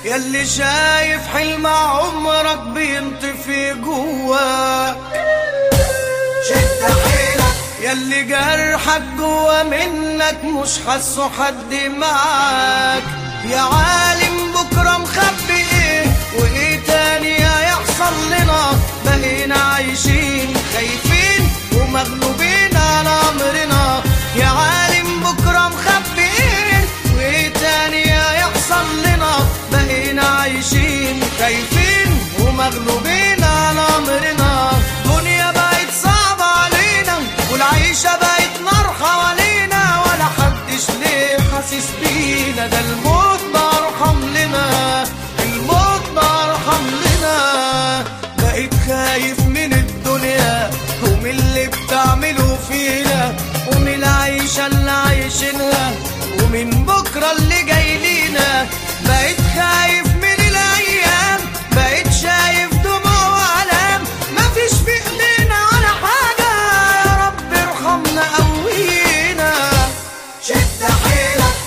ياللي شايف حلم عمرك بينطفي جواك شد حيلك ياللي جرحك جوا منك مش حاسه حد معاك يا عالم بكره مخبي ايه وايه تاني هيحصل لنا بقينا عايشين خايفين ومغلوبين على امرنا يا عالم بكره مخبي ايه وايه تاني هيحصل لنا بقينا عايشين خايفين ومغلوبين على امرنا دنيا بقت صعبة علينا والعيشة بقت نار حوالينا ولا حدش ليه حاسس بينا ده الموت ما ارحم لنا الموت ما ارحم لنا بقيت خايف من الدنيا ومن اللي بتعمله فينا ومن العيشة اللي عايشينها ومن بكرة اللي جاي لينا بقيت خايف من الأيام بقيت شايف دموع وألام مفيش في إيدينا ولا حاجة يا رب ارحمنا قوينا شد حيلك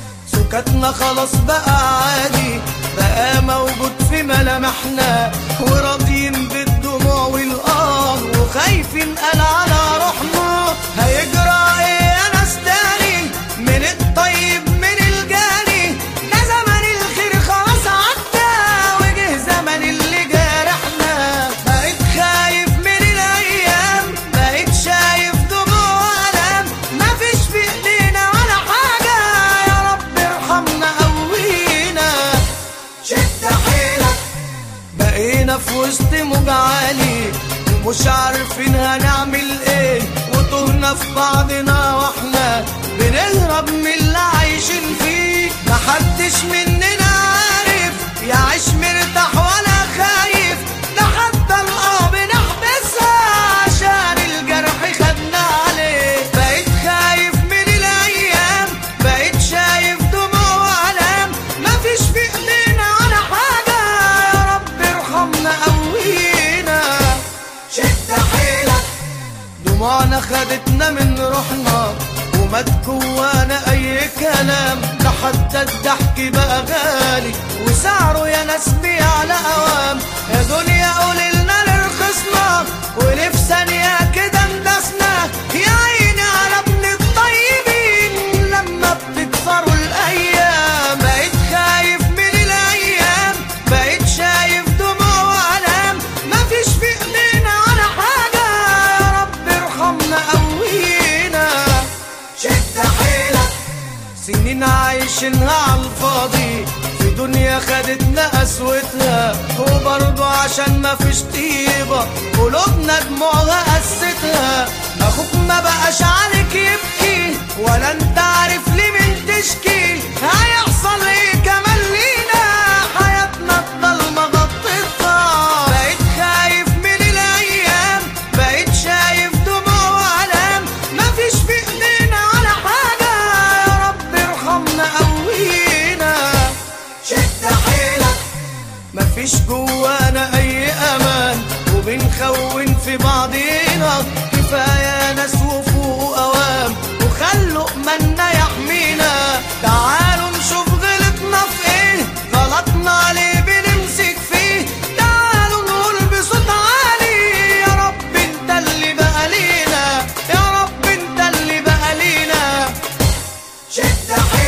سكتنا خلاص بقى عادي بقى موجود في ملامحنا وراضيين بالدموع والآه وخايفين قال على روحنا هيجرى ايه يا ناس تاني من الطيب من الجاني ده زمن الخير خلاص عدى وجه زمن اللي جارحنا بقيت خايف من الايام بقيت شايف دموع والام مفيش في ايدينا ولا حاجه يا رب ارحمنا قوينا شد حيلك بقينا في وسط موج عالي ومش عارفين هنعمل ايه وتهنا في بعضنا واحنا بنهرب من اللي عايشين فيه محدش مننا عارف يعيش مرتاح ولا خايف ده حتى الاه بنحبسها عشان الجرح خدنا عليه بقيت خايف من الايام بقيت شايف دموع والام مفيش في ايدينا ولا حاجه يا رب ارحمنا قوينا شد حيلك دموعنا خدتنا من روحنا ومات جوانا اي كلام ده حتى الضحك بقى غالي وسعره يا ناس بيعلى اوام يا دنيا قوللنا لرخصنا وليه في ثانيه كده اندسنا يا عيني على ابن الطيبين لما بتكسروا الايام بقيت خايف من الايام بقيت شايف دموع والام مفيش في ايدينا ولا حاجه يا رب ارحمنا قوينا شد حيلك سنين عايشينها على الفاضي في دنيا خدتنا قسوتها وبرضه عشان ما فيش طيبة قلوبنا دموعها قستها اخوك ما بقاش عليك يبكي ولا انت عارف ليه من تشكي هيحصل ايه كمان لينا حياتنا الضلمة غطتها بقيت خايف من الايام بقيت شايف دموع والام مفيش في ايدينا ولا حاجة يا رب ارحمنا قوينا شد حيلك مفيش جوانا اي امان وبنخون في بعضينا كفايه ناس وفوق اوام وخلوا امنا يحمينا تعالوا نشوف غلطنا في ايه غلطنا ليه بنمسك فيه تعالوا نقول بصوت عالي يا رب انت اللي بقى لينا يا رب انت اللي بقى لينا شد حيلك